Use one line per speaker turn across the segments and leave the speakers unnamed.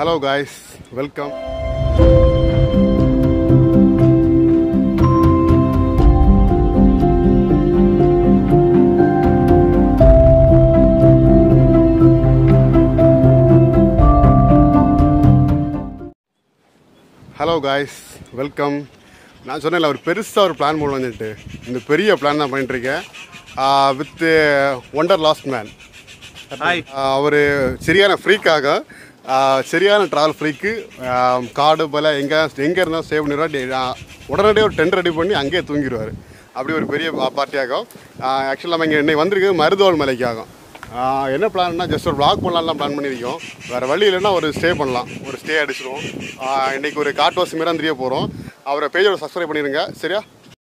Hello guys welcome hello guys welcome நான் சொன்னேன்ல ஒரு பெருசாக ஒரு பிளான் போட வந்துட்டு இந்த பெரிய பிளான் தான் பண்ணிட்டுருக்கேன் with wanderlust man
hi
அவர் சரியான ஃப்ரீக்காக சரியான ட்ராவல் ஃப்ரீக்கு காடு போல் எங்கே எங்கே இருந்தாலும் சேவ் பண்ணிடுவார் உடனடியாக ஒரு டென்ட் ரெடி பண்ணி அங்கேயே தூங்கிடுவார் அப்படி ஒரு பெரிய பார்ட்டியாகும் ஆக்சுவலாக நம்ம இங்கே இன்னைக்கு வந்திருக்கு மருதோல் மலைக்கு ஆகும் ஆஹ் என்ன பிளான்னா ஜஸ்ட் ஒரு vlog பண்ணலாம்லாம் பிளான் பண்ணியிருக்கோம் வேறு வழி இல்லைன்னா ஒரு ஸ்டே பண்ணலாம் ஒரு ஸ்டே அடிச்சிடுவோம் ஆஹ் இன்னைக்கு ஒரு காட்வாசி மாரி தெரிய போகிறோம் அவரை பேஜோட சப்ஸ்கிரைப் பண்ணிடுங்க சரியா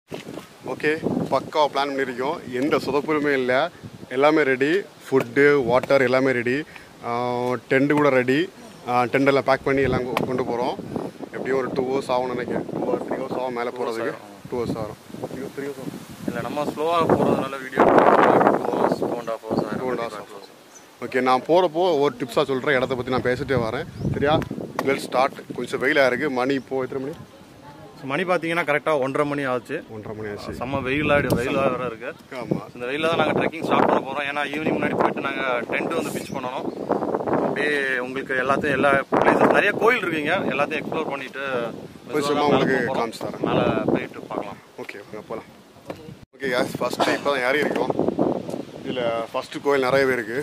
ஓகே பக்காவாக பிளான் பண்ணியிருக்கோம் எந்த சொதப்புமே இல்லை எல்லாமே ரெடி ஃபுட்டு வாட்டர் எல்லாமே ரெடி டென்ட் கூட ரெடி டெண்டெல்லாம் பேக் பண்ணி எல்லாம் கொ- கொண்டு போகிறோம் எப்படியும் ஒரு டூ ஹவர்ஸ் ஆகும்னு நினைக்கிறேன் டூ ஹவர்ஸ் த்ரீ ஹவர்ஸ் ஆகும் மேலே போகிறதுக்கு டூ ஹவர்ஸ் ஆகும் த்ரீ த்ரீ ஹவர்ஸ் ஆகும்
இல்லை நம்ம ஸ்லோவாக போகிறதுனால video two hours two and half hours
two and hours okay நான் போகிறப்போ ஒரு டிப்ஸாக சொல்கிறேன் இடத்த பற்றி நான் பேசிட்டே வரேன் சரியா வெல் ஸ்டார்ட் கொஞ்சம் வெயிலாக இருக்குது மணி இப்போ எத்தனை மணி
மணி பார்த்தீங்கன்னா கரெக்டாக ஒன்றரை மணி ஆச்சு
ஒன்றரை மணி ஆச்சு
செம்ம வெயிலாக வெயிலாக வேற இருக்கு
ஆமாம்
இந்த வெயிலில் தான் நாங்கள் ட்ரெக்கிங் ஸ்டார்ட் பண்ண போகிறோம் ஏன்னா ஈவினிங் முன்னாடி போயிட்டு நாங்கள் டென்ட் வந்து பிச் பண்ணணும் அப்படியே உங்களுக்கு எல்லாத்தையும் எல்லா பிளேசஸ் நிறைய கோயில் இருக்குங்க எல்லாத்தையும் எக்ஸ்ப்ளோர் பண்ணிட்டு
கொஞ்சமா உங்களுக்கு காமிச்சு தரேன்.
மேலே போயிட்டு பார்க்கலாம்
ஓகே ஓகே போகலாம் ஓகே யாஸ் ஃபஸ்ட்டு இப்போ தான் ஏறி இருக்கோம் இதில் ஃபஸ்ட்டு கோயில் நிறையவே இருக்குது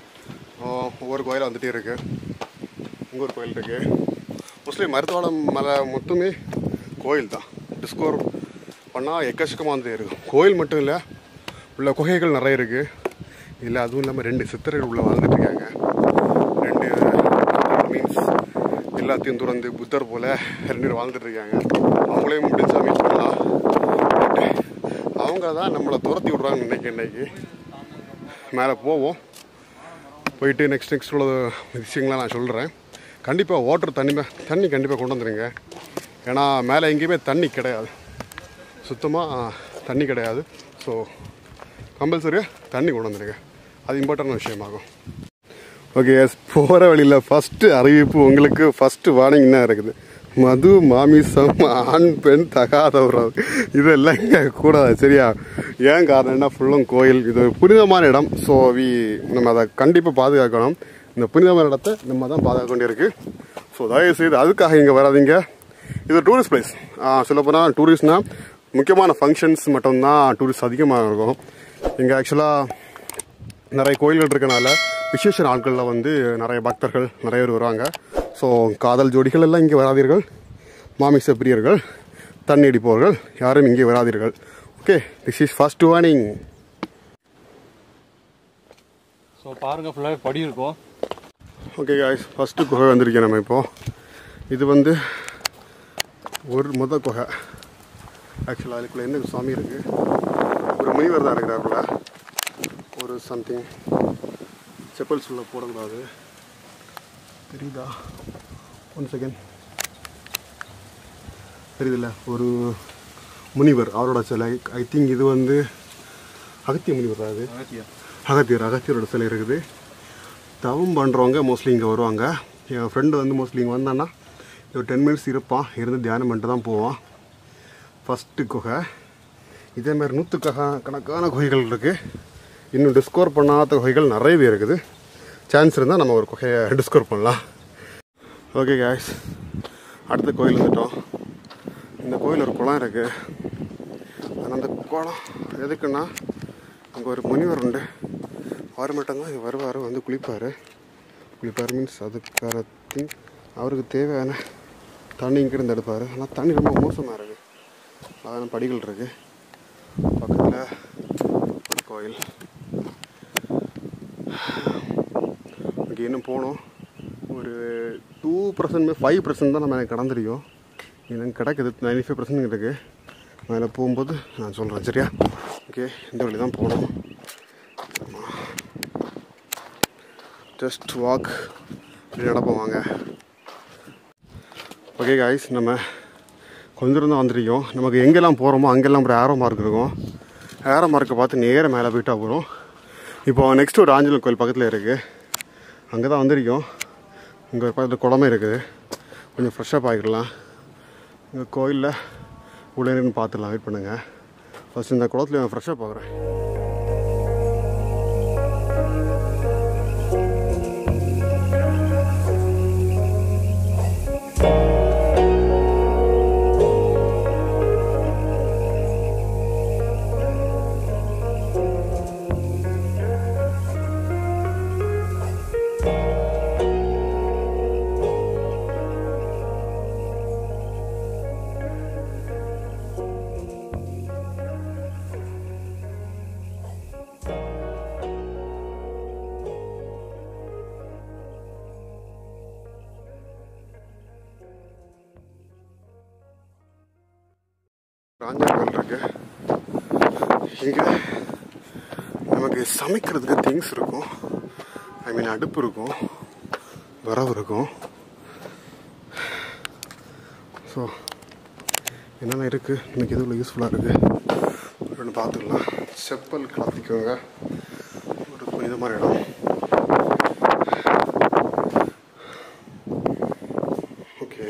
ஒவ்வொரு கோயில் வந்துட்டே இருக்கு இங்கே ஒரு கோயில் இருக்குது மோஸ்ட்லி மருத்துவம் மலை மொத்தமே கோயில் தான் டிஸ்கோர் பண்ணால் எக்கச்சக்கமாக வந்துட்டே இருக்கும் கோயில் மட்டும் இல்லை உள்ள குகைகள் நிறைய இருக்குது இதில் அதுவும் இல்லாமல் ரெண்டு சித்தர்கள் உள்ள வாழ்ந்துட்டு இருக்காங்க ரெண்டு மீன்ஸ் எல்லாத்தையும் துறந்து புத்தர் போல ரெண்டு பேர் வாழ்ந்துட்டு இருக்காங்க அவங்களையும் முடிஞ்சா மீட் பண்ணலாம் பட் அவங்க தான் நம்மளை துரத்தி விட்றாங்கன்னு நினைக்கிறேன் இன்னைக்கு மேலே போவோம் போயிட்டு நெக்ஸ்ட் நெக்ஸ்ட் உள்ள விஷயங்கள்லாம் நான் சொல்கிறேன் கண்டிப்பாக வாட்டர் தண்ணி மே- தண்ணி கண்டிப்பாக கொண்டு வந்துருங்க ஏன்னா மேலே எங்கேயுமே தண்ணி கிடையாது சுத்தமாக தண்ணி கிடையாது ஸோ கம்பல்சரியாக தண்ணி கொண்டு வந்துருங்க அது இம்பார்ட்டன்ட் விஷயமாகும் ஓகே எஸ் போகிற வழியில் ஃபஸ்ட்டு அறிவிப்பு உங்களுக்கு ஃபஸ்ட்டு வார்னிங் தான் இருக்குது மது மாமிசம் ஆண் பெண் தகாத உறவு இதெல்லாம் இங்கே கூடாது சரியா ஏன் காரணம்னா ஃபுல்லும் கோயில் இது ஒரு புனிதமான இடம் ஸோ வி நம்ம அதை கண்டிப்பாக பாதுகாக்கணும் இந்த புனிதமான இடத்த நம்ம தான் பாதுகாக்க வேண்டியிருக்கு ஸோ தயவு செய்து அதுக்காக இங்கே வராதீங்க இது டூரிஸ்ட் பிளேஸ் சொல்லப்போனால் டூரிஸ்ட்னால் முக்கியமான ஃபங்க்ஷன்ஸ் மட்டும்தான் டூரிஸ்ட் அதிகமாக இருக்கும் இங்கே ஆக்சுவலாக நிறைய கோயில்கள் இருக்கனால விசேஷ நாட்களில் வந்து நிறைய பக்தர்கள் நிறைய பேர் வருவாங்க ஸோ காதல் ஜோடிகள் எல்லாம் இங்கே வராதீர்கள் மாமிச பிரியர்கள் தண்ணி அடிப்பவர்கள் யாரும் இங்கே வராதீர்கள் okay this is first warning
so பாருங்கள் ஃபுல்லாகவே படி இருக்கும்
ஓகே காய்ஸ் ஃபஸ்ட்டு குகை வந்திருக்கேன் நம்ம இப்போது இது வந்து ஒரு முத குகை ஆக்சுவலாக அதுக்குள்ளே என்ன சாமி இருக்குது ஒரு முனிவர் தான் இருக்கிறாப்புல ஒரு சம்திங் செப்பல்ஸ் உள்ள போடக்கூடாது தெரியுதா ஒன் செகண்ட் தெரியுதுல்ல ஒரு முனிவர் அவரோட சிலை ஐ திங்க் இது வந்து அகத்திய முனிவர் தான் அது அகத்தியர் அகத்தியரோட சிலை இருக்குது தவம் பண்ணுறவங்க மோஸ்ட்லி இங்கே வருவாங்க என் ஃப்ரெண்டு வந்து மோஸ்ட்லி இங்கே வந்தான்னா ஒரு டென் மினிட்ஸ் இருப்பான் இருந்து தியானம் பண்ணிட்டு தான் போவான் ஃபஸ்ட்டு குகை இதே மாதிரி நூற்றுக்கக கணக்கான குகைகள் இருக்குது இன்னும் டிஸ்கவர் பண்ணாத குகைகள் நிறையவே இருக்குது சான்ஸ் இருந்தால் நம்ம ஒரு குகையை டிஸ்கவர் பண்ணலாம் ஓகே காய்ஸ் அடுத்த கோயில் வந்துட்டோம் இந்த கோயில் ஒரு குளம் இருக்குது ஆனால் அந்த குளம் எதுக்குன்னா அங்கே ஒரு முனிவர் உண்டு அவர் மட்டும்தான் இங்கே வருவார் வந்து குளிப்பார் குளிப்பார் மீன்ஸ் அதுக்கான திங் அவருக்கு தேவையான தண்ணி இங்கிருந்து எடுப்பார் ஆனால் தண்ணி ரொம்ப மோசமாக இருக்குது அதான படிகள் இருக்குது பக்கத்தில் கோயில் இங்கே இன்னும் போகணும் ஒரு டூ பர்சன்ட் ஃபைவ் பர்சன்ட் தான் நம்ம எனக்கு கடந்திருக்கோம் எனக்கு கிடைக்குது நைன்டி ஃபைவ் பர்சன்ட் இருக்குது மேலே போகும்போது நான் சொல்கிறேன் சரியா ஓகே இந்த வழி தான் போகணும் ஜஸ்ட் வாக் நடப்போம் வாங்க ஓகே காய்ஸ் நம்ம கொஞ்ச தூரம் தான் வந்திருக்கோம் நமக்கு எங்கெல்லாம் போகிறோமோ அங்கெல்லாம் ஒரு ஆரோ மார்க் இருக்கும் ஆரோ மார்க்கை பார்த்து நேராக மேலே போயிட்டா போகிறோம் இப்போ நெக்ஸ்ட் ஒரு ஆஞ்சநேயர் கோயில் பக்கத்தில் இருக்குது அங்கே தான் வந்திருக்கோம் இங்கே ஒரு பக்கத்தில் குளமே இருக்குது கொஞ்சம் ஃப்ரெஷ்ஷப் ஆகிடலாம் இங்கே கோயிலில் உள்ளே இருந்து பார்த்துடலாம் வெயிட் பண்ணுங்கள் ஃபஸ்ட் இந்த குளத்துல நான் ஃப்ரெஷ்ஷப் ஆகுறேன் ராஞ்சா கோயில் இருக்கு இங்கே நமக்கு சமைக்கிறதுக்கு திங்ஸ் இருக்கும் ஐ மீன் அடுப்பு இருக்கும் விறகு இருக்கும் ஸோ என்னென்ன இருக்குது இன்னைக்கு எதுவும் யூஸ்ஃபுல்லாக இருக்குது ஒன்று பார்த்துக்கலாம் செப்பல் கலத்திக்கோங்க ஒரு புனிதமான இடம் ஓகே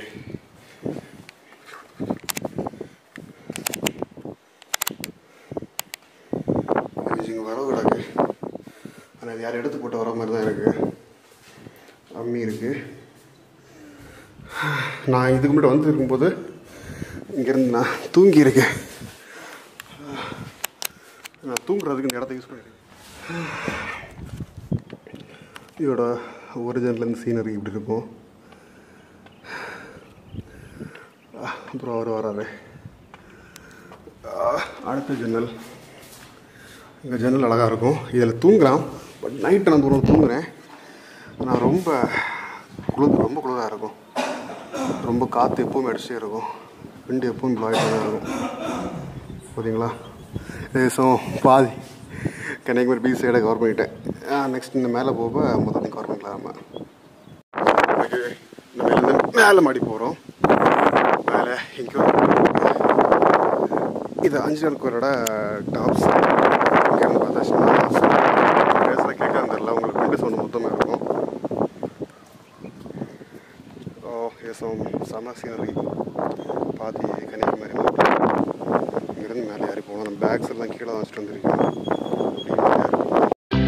இங்கே வரவு கிடக்கு ஆனால் இது யாரும் எடுத்து போட்டு வர மாதிரி தான் இருக்குது அம்மி இருக்குது நான் இதுக்கு முன்னாடி வந்து இருக்கும்போது இங்கேருந்து நான் தூங்கி இருக்கேன் நான் தூங்குறதுக்கு இந்த இடத்த யூஸ் பண்ணியிருக்கேன் இதோட ஒரிஜினல்லேருந்து சீனரி இப்படி இருக்கும் அப்புறம் அவர் வராரு அடுத்த ஜன்னல் இங்கே ஜன்னல் அழகாக இருக்கும் இதில் தூங்கலாம் பட் நைட்டு நான் தூரம் தூங்குறேன் நான் ரொம்ப குளிர் ரொம்ப குளிராக இருக்கும் ரொம்ப காற்று எப்பவும் அடிச்சே இருக்கும் விண்டு எப்பவும் ப்ளாய்டாக தான் இருக்கும் பார்த்தீங்களா தேசம் பாதி கன்னியாகுமரி பீச் சைடை கவர் பண்ணிட்டேன் நெக்ஸ்ட் இந்த மேலே போக மொத்தத்தையும் கவர் பண்ணிக்கலாம் நம்ம ஓகே இந்த மேலேருந்து மேலே மாடி போகிறோம் மேலே எங்கேயோ இது அஞ்சு நாள் கோயிலோட டாப்ஸ் இங்கேருந்து பார்த்தாச்சுன்னா பேசுகிற கேட்க தெரில உங்களுக்கு ரெண்டு சவுண்டு மொத்தமாக இருக்கும் ஓ ஏசம் செம சீனரி பாதி கன்னியாகுமரி மாவட்டம் இங்கேருந்து மேலே ஏறி போகணும் நம்ம பேக்ஸ் எல்லாம் கீழே தான் வச்சுட்டு வந்திருக்கோம் அப்படியே மேலே ஏறி போகணும்.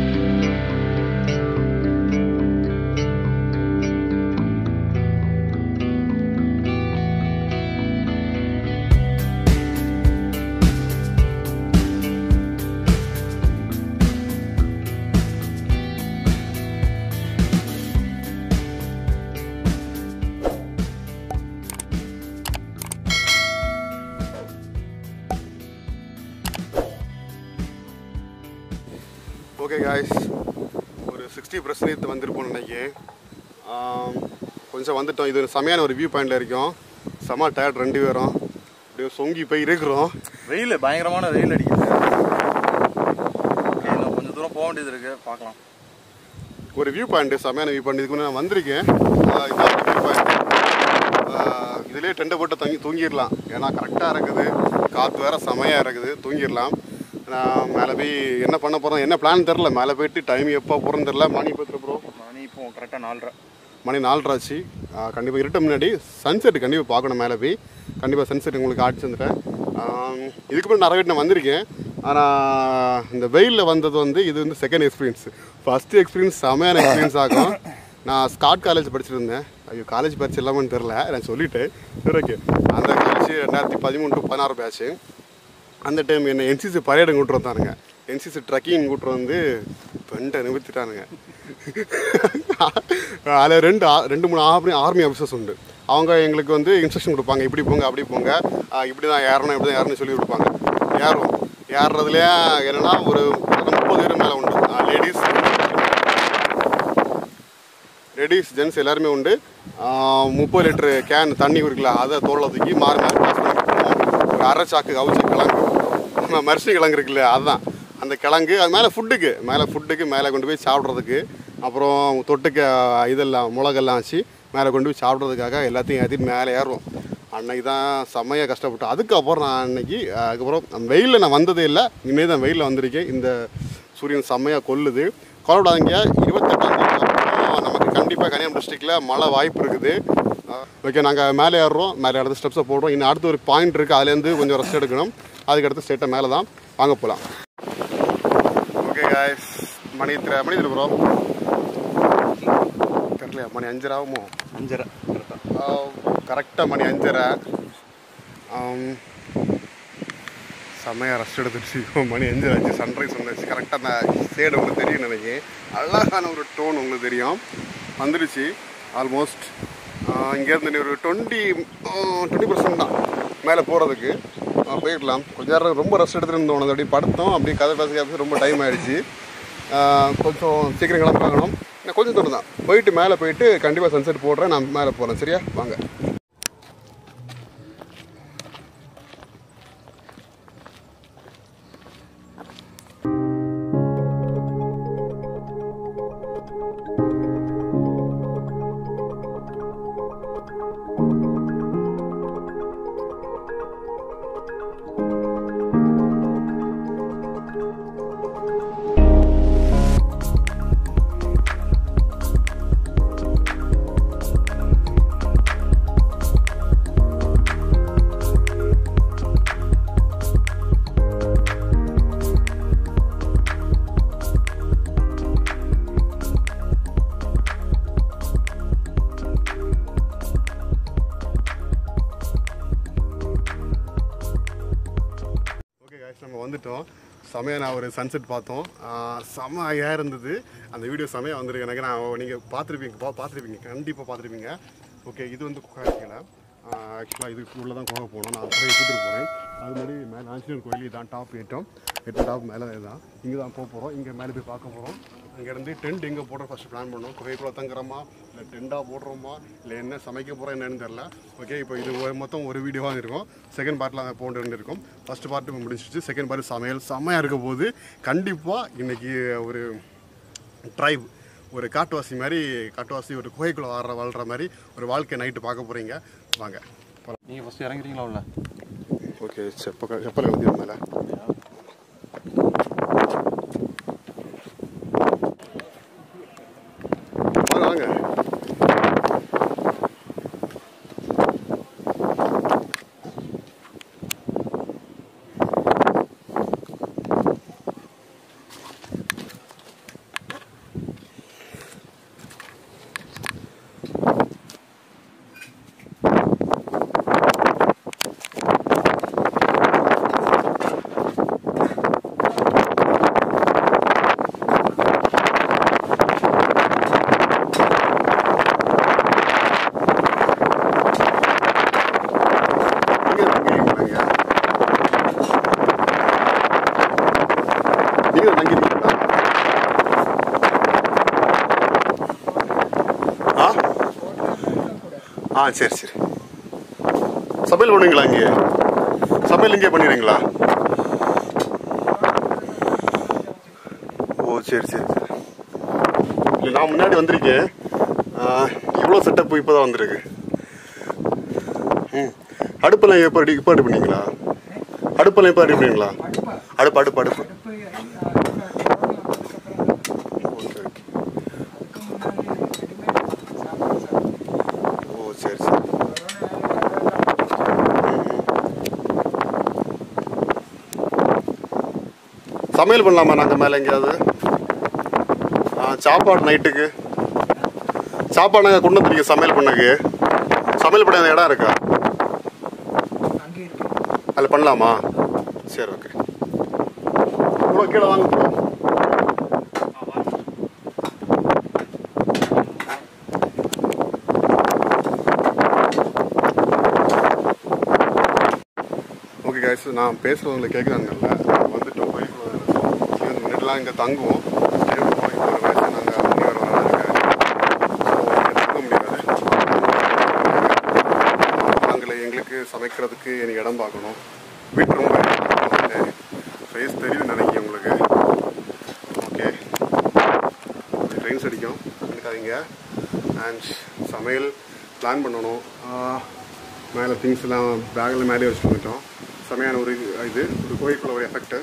ஓகே காய்ஸ் ஒரு சிக்ஸ்டி பர்சன்டேஜ் வந்திருப்போம் இன்னைக்கு ஆம், கொஞ்சம் வந்துட்டோம் இது ஒரு செமையான ஒரு வியூ பாயிண்டில் இருக்கோம் செம டயர்ட் ரெண்டு பேரும் அப்படியே சொங்கி போய் இருக்கிறோம்
வெயில் பயங்கரமான வெயில் அடிக்குது Okay, இன்னும் கொஞ்சம் தூரம் போக வேண்டியது இருக்கு பார்க்கலாம்
ஒரு வியூ பாயிண்ட் செமையான வியூ பாயிண்ட் இதுக்கு முன்னாடி நான் வந்திருக்கேன் ஆ, இதான் வியூ பாயிண்ட் இதுலேயே டெண்டை போட்டு தங்கி தூங்கிடலாம் ஏன்னா கரெக்டாக இருக்குது காற்று வேற செமையாக இருக்குது தூங்கிடலாம் நான் மேலே போய் என்ன பண்ண போகிறோம் என்ன பிளான் தெரில மேலே போயிட்டு டைம் எப்போ போகிறோன்னு தெரில மணி பத்து ப்ரோ
மணி இப்போ கரெக்டாக நாலரை
மணி நாலரை ஆச்சு கண்டிப்பாக இருட்ட முன்னாடி சன்செட் கண்டிப்பாக பார்க்கணும் மேலே போய் கண்டிப்பாக சன்செட் உங்களுக்கு ஆடிச்சு வந்துட்டேன் ஆம், இதுக்கு முன்னாடி நிறைய வாட்டி நான் வந்திருக்கேன் ஆனால் இந்த வெயிலில் வந்தது வந்து இது வந்து செகண்ட் எக்ஸ்பீரியன்ஸ் ஃபஸ்ட்டு எக்ஸ்பீரியன்ஸ் செமையான எக்ஸ்பீரியன்ஸ் ஆகும் நான் ஸ்காட் காலேஜ் படிச்சுட்டு இருந்தேன் ஐயோ காலேஜ் படிச்சு எல்லாமே தெரில நான் சொல்லிட்டேன் சரி ஓகே அந்த காலேஜ் ரெண்டாயிரத்தி பதிமூணு டு பதினாறு பேட்ச்சு அந்த டைம் என்ன என்சிசி பரையடம் கூட்டு வந்தானுங்க என்சிசி ட்ரக்கிங் கூட்டு வந்து பெண்டை நிமித்திட்டானுங்க அதில் ரெண்டு ஆ- ரெண்டு மூணு ஆர்மி ஆர்மி ஆஃபீஸர்ஸ் உண்டு அவங்க எங்களுக்கு வந்து இன்ஸ்ட்ரக்ஷன் கொடுப்பாங்க இப்படி போங்க அப்படி போங்க ஆ, இப்படி தான் ஏறணும் இப்படி தான் ஏறணும்னு சொல்லி கொடுப்பாங்க ஏறுவோம் ஏறுறதுலேயே என்னன்னா ஒரு முப்பது பேர் மேலே உண்டு லேடிஸ் லேடிஸ் ஜென்ஸ் எல்லாருமே உண்டு முப்பது லிட்டரு கேன் தண்ணி இருக்குல்ல அதை தோலை தூக்கி மாறி மாறி பாஸ் பண்ணிட்டு போவோம் ஒரு அரை சாக்கு அவிச்ச கிழங்கு நம்ம மரிசி கிழங்கு இருக்குல்ல அதுதான் அந்த கிழங்கு அது மேலே ஃபுட்டுக்கு மேலே ஃபுட்டுக்கு மேலே கொண்டு போய் சாப்பிட்றதுக்கு அப்புறம் தொட்டுக்க இதெல்லாம் மிளகெல்லாம் வச்சு மேலே கொண்டு போய் சாப்பிட்றதுக்காக எல்லாத்தையும் ஏற்றிட்டு மேலே ஏறுவோம் அன்னைக்கு தான் செம்மையாக கஷ்டப்பட்டோம் அதுக்கப்புறம் நான் அன்னைக்கு அஹ், அதுக்கப்புறம் வெயிலில் நான் வந்ததே இல்லை இனிமேல் தான் வெயிலில் வந்திருக்கேன் இந்த சூரியன் செம்மையாக கொல்லுது கவலைப்படாதீங்க இருபத்தெட்டாம் தேதி அப்புறம் நமக்கு கண்டிப்பாக கண்டிப்பாக கன்னியாகுமரி டிஸ்ட்ரிக்டில் மழை வாய்ப்பு இருக்குது ஓகே நாங்கள் மேலே ஏறுறோம் மேலே அடுத்த ஸ்டெப்ஸை போடுறோம் இன்னும் அடுத்து ஒரு பாயிண்ட் இருக்குது அதுலேருந்து கொஞ்சம் ரெஸ்ட் எடுக்கணும் அதுக்கு அடுத்து ஸ்டேட்டை மேலே தான் வாங்க போகலாம் ஓகே காய்ஸ் மணி திரை மணி திரு ப்ரோ தெரியலையா மணி அஞ்சரை ஆகுமோ
அஞ்சரை கரெக்டாக
கரெக்டாக மணி அஞ்சரை ஆம், செம்மையாக ரெஸ்ட் எடுத்துட்டு மணி அஞ்சரை ஆச்சு சன்ரைஸ் வந்துச்சு கரெக்டாக அந்த ஷேடு உங்களுக்கு தெரியும் நினைக்கிறேன் அழகான ஒரு டோன் உங்களுக்கு தெரியும் வந்துடுச்சு ஆல்மோஸ்ட் இங்கேருந்து நீ ஒரு டுவெண்ட்டி டுவெண்ட்டி பர்சன்ட் தான் மேலே போகிறதுக்கு போயிடலாம் கொஞ்ச நேரம் ரொம்ப ரெஸ்ட் எடுத்துகிட்டு இருந்தோம் அது அப்படியே படுத்தோம் அப்படியே கதை பேச பேச ரொம்ப டைம் ஆயிடுச்சு ஆஹ் கொஞ்சம் சீக்கிரம் கிளம்புறாங்கணும் இன்னும் கொஞ்சம் தூரம் தான் போயிட்டு மேலே போயிட்டு கண்டிப்பாக சன்செட் போடுறேன் நான் மேலே போகிறேன் சரியா வாங்க ஓகே காய்ஸ் நம்ம வந்துட்டோம் செமையாக நான் ஒரு சன்செட் பார்த்தோம் ஆஹ் செமையாக இருந்தது அந்த வீடியோ செமையாக வந்திருக்கு எனக்கு நான் நீங்கள் பார்த்துருப்பீங்க பா பார்த்துருப்பீங்க கண்டிப்பாக பார்த்துருப்பீங்க ஓகே இது வந்து குகையில் ஆக்சுவலாக இதுக்கு உள்ளே தான் குகை போகணும் நான் குகையை கூட்டிட்டு போகிறேன் அது மாதிரி மேலே ஆஞ்சநேயர் கோயில் இதான் டாப் ஏற்றம் எட்டு டாப் மேலே தான் இங்கே தான் போக போகிறோம் இங்கே மேலே போய் பார்க்க போகிறோம் அங்கேருந்து டென்ட் எங்கே போடுறோம் ஃபஸ்ட்டு பிளான் பண்ணோம் குகைக்குள்ளே தங்குறோமா இல்லை டென்ட்டாக போடுறோமா இல்லை என்ன சமைக்க போகிறோம் என்னன்னு தெரில ஓகே இப்போ இது ஒரு மொத்தம் ஒரு வீடியோவாக இருக்கும் செகண்ட் பார்ட்டில் அதை போட்டு இருக்கும் ஃபஸ்ட் பார்ட்டு முடிஞ்சிச்சு செகண்ட் பார்ட் சமையல் செம்மையாக இருக்க போது கண்டிப்பாக இன்னைக்கு ஒரு ட்ரைவ் ஒரு காட்டுவாசி மாதிரி காட்டுவாசி ஒரு குகைக்குள்ளே வாழ்ற வாழ்கிற மாதிரி ஒரு வாழ்க்கை நைட்டு பார்க்க போகிறீங்க வாங்க
நீங்கள் ஃபஸ்ட்டு இறங்குறீங்களா உள்ள
ஓகே செப்ப செப்பலை வந்து மேலே வாங்க வாங்க எங்க தங்கியிருக்கீங்க நீங்க தங்கியிருக்கீங்களா ஆ ஆ சரி சரி சமையல் பண்ணுவீங்களா இங்கே சமையல் இங்கே பண்ணிடுறீங்களா ஓ சரி சரி சரி இல்லை நான் முன்னாடி வந்திருக்கேன் இவ்வளோ செட்டப் இப்போ தான் வந்திருக்கு ம் அடுப்பெல்லாம் எப்போ ரெடி இப்போ ரெடி பண்ணீங்களா அடுப்பெல்லாம் எப்போ ரெடி பண்ணீங்களா அடுப்பு அடுப்பு அடுப்பு ஓகே ஓகே ஓ சரி சரி சமையல் பண்ணலாமா நாங்கள் மேலே எங்கேயாவது ஆ சாப்பாடு நைட்டுக்கு சாப்பாடு நாங்கள் கொண்டு வந்துருக்கீங்க சமையல் பண்ணக்கு சமையல் பண்ண இடம் இருக்கா அதில் பண்ணலாமா சரி ஓகே ப்ரோ கீழே வாங்க ப்ரோ ஓகே கைஸ் நான் பேசுகிறவங்களை கேட்குறாங்கல்ல வந்துட்டோம் பைக்கில் இங்கே முன்னாடிலாம் இங்கே தங்குவோம் திரும்ப போய் ஒரு வயசு நாங்கள் முன்னேற தங்க முடியாது நாங்களே எங்களுக்கு சமைக்கிறதுக்கு எனக்கு இடம் பார்க்கணும் வீட்டு ரொம்ப ஃபேஸ் தெரியும் நினைக்கிறேன் உங்களுக்கு ஓகே ட்ரெயின்ஸ் அடிக்கும் இருக்காதீங்க அண்ட் சமையல் பிளான் பண்ணணும் மேலே திங்ஸ் எல்லாம் பேக்கில் மேலே வச்சுட்டு வந்துட்டோம் செமையான ஒரு இது ஒரு கோயிலுக்குள்ள ஒரு எஃபெக்ட்டு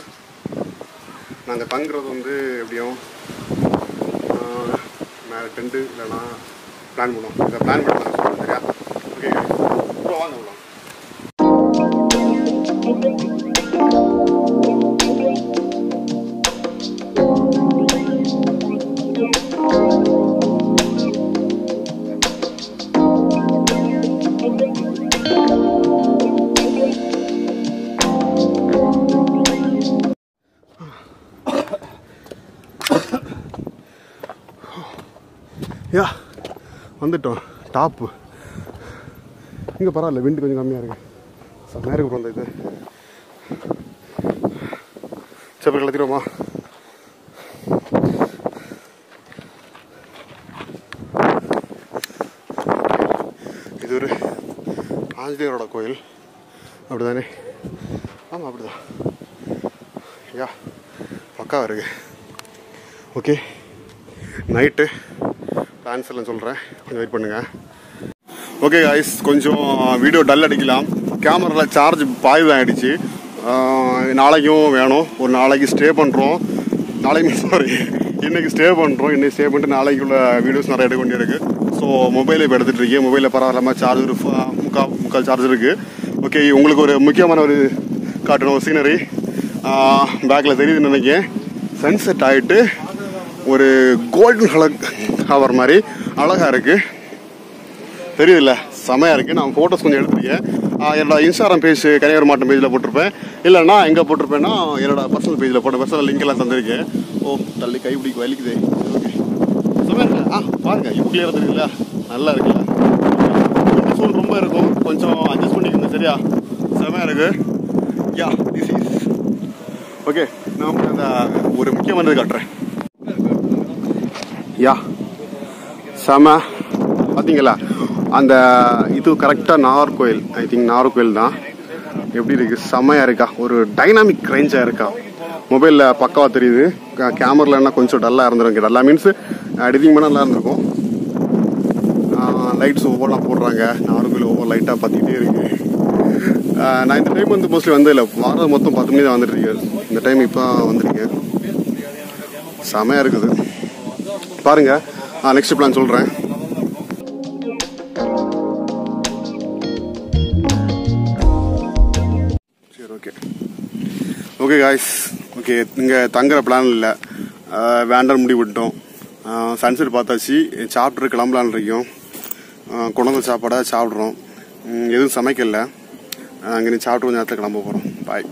நாங்கள் தங்குறது வந்து எப்படியும் ஆஹ், மேலே டென்ட்டு இல்லைன்னா பிளான் பண்ணுவோம் இதை பிளான் பண்ணி நான் சொல்கிறேன் சரியா ஓகே ப்ரோ வாங்க உள்ள வாங்க. யா வந்துட்டோம் டாப்பு இங்கே பரவாயில்ல விண்டு கொஞ்சம் கம்மியாக இருக்கு செம்மையாக இருக்கு bro இந்த இது செப்பல் கலத்திடுவோமா இது ஒரு ஆஞ்சநேயரோட கோயில் அப்படிதானே ஆமாம் அப்படிதான் யா பக்காவாக இருக்கு ஓகே நைட்டு பிளான்ஸ் எல்லாம் சொல்கிறேன் கொஞ்சம் வெயிட் பண்ணுங்கள் ஓகே காய்ஸ் கொஞ்சம் வீடியோ டல் அடிக்கலாம் கேமராவில் சார்ஜ் பாய்வு ஆகிடுச்சு நாளைக்கும் வேணும் ஒரு நாளைக்கு ஸ்டே பண்ணுறோம் நாளைக்கு சாரி இன்னைக்கு ஸ்டே பண்ணுறோம் இன்னைக்கு ஸ்டே பண்ணிட்டு நாளைக்குள்ள வீடியோஸ் நிறைய எடுக்க வேண்டியிருக்கு ஸோ மொபைலை இப்போ எடுத்துகிட்டு இருக்கேன் மொபைலில் பரவாயில்லாம சார்ஜ் ஒரு ஃப- முக்கால் முக்கால் சார்ஜ் இருக்குது ஓகே உங்களுக்கு ஒரு முக்கியமான ஒரு காட்டணும் ஒரு சீனரி பேக்கில் தெரியுதுன்னு நினைக்கிறேன் சன்செட் ஆகிட்டு ஒரு கோல்டன் கலர் கவர் மாதிரி அழகாக இருக்குது தெரியுதுல்ல செமையாக இருக்குது நான் ஃபோட்டோஸ் கொஞ்சம் எடுத்திருக்கேன் ஆஹ் என்னோட இன்ஸ்டாகிராம் பேஜ் கன்னியாகுமரி மாவட்டம் பேஜில் போட்டிருப்பேன் இல்லைன்னா எங்கே போட்டிருப்பேன்னா என்னோட பர்சனல் பேஜில் போட்ட பர்சனல் லிங்க் எல்லாம் தந்திருக்கேன் ஓ தள்ளி கை பிடிக்க வலிக்குது ஓகே செமையாக இருக்குல்ல ஆ பாருங்க இப்போ கிளியராக தெரியுதுல்ல நல்லா இருக்குல்ல சூழ் ரொம்ப இருக்கும் கொஞ்சம் அட்ஜஸ்ட் பண்ணிக்கோங்க சரியா செமையாக இருக்கு யா திஸ் இஸ் ஓகே நான் உங்களுக்கு அந்த ஒரு முக்கியமானது காட்டுறேன் யா செம பார்த்தீங்களா அந்த இது கரெக்டாக நாகர்கோயில் ஐ திங்க் நாகர்கோயில் தான் எப்படி இருக்கு செமையாக இருக்கா ஒரு டைனாமிக் ரேஞ்சாக இருக்கா மொபைலில் பக்காவாக தெரியுது கேமரில் என்ன கொஞ்சம் டல்லாக இருந்திருக்கு டல்லாக மீன்ஸ் எடிட்டிங் பண்ண நல்லா இருந்திருக்கும் லைட்ஸ் ஒவ்வொன்றா போடுறாங்க நாகர்கோயில் ஒவ்வொரு லைட்டாக பார்த்துக்கிட்டே இருக்கு ஆஹ் நான் இந்த டைம் வந்து மோஸ்ட்லி வந்து இல்லை வாரம் மொத்தம் பத்து மணி தான் வந்துட்டு இருக்கேன் இந்த டைம் இப்போ வந்திருக்கேன் செமையாக இருக்குது பாருங்க நெக்ஸ்ட் பிளான் சொல்கிறேன் சரி ஓகே ஓகே காய்ஸ் ஓகே இங்கே தங்குற பிளான் இல்லை வேண்டாம் முடிவு விட்டோம் சன்செட் பார்த்தாச்சு சாப்பிட்டு கிளம்பலான் இருக்கோம் ஆஹ் கொண்டு வந்த சாப்பாடாக சாப்பிட்றோம் ம், எதுவும் சமைக்கல அங்கே நீ சாப்பிட்டு கொஞ்சம் நேரத்தில் கிளம்ப போகிறோம் பாய்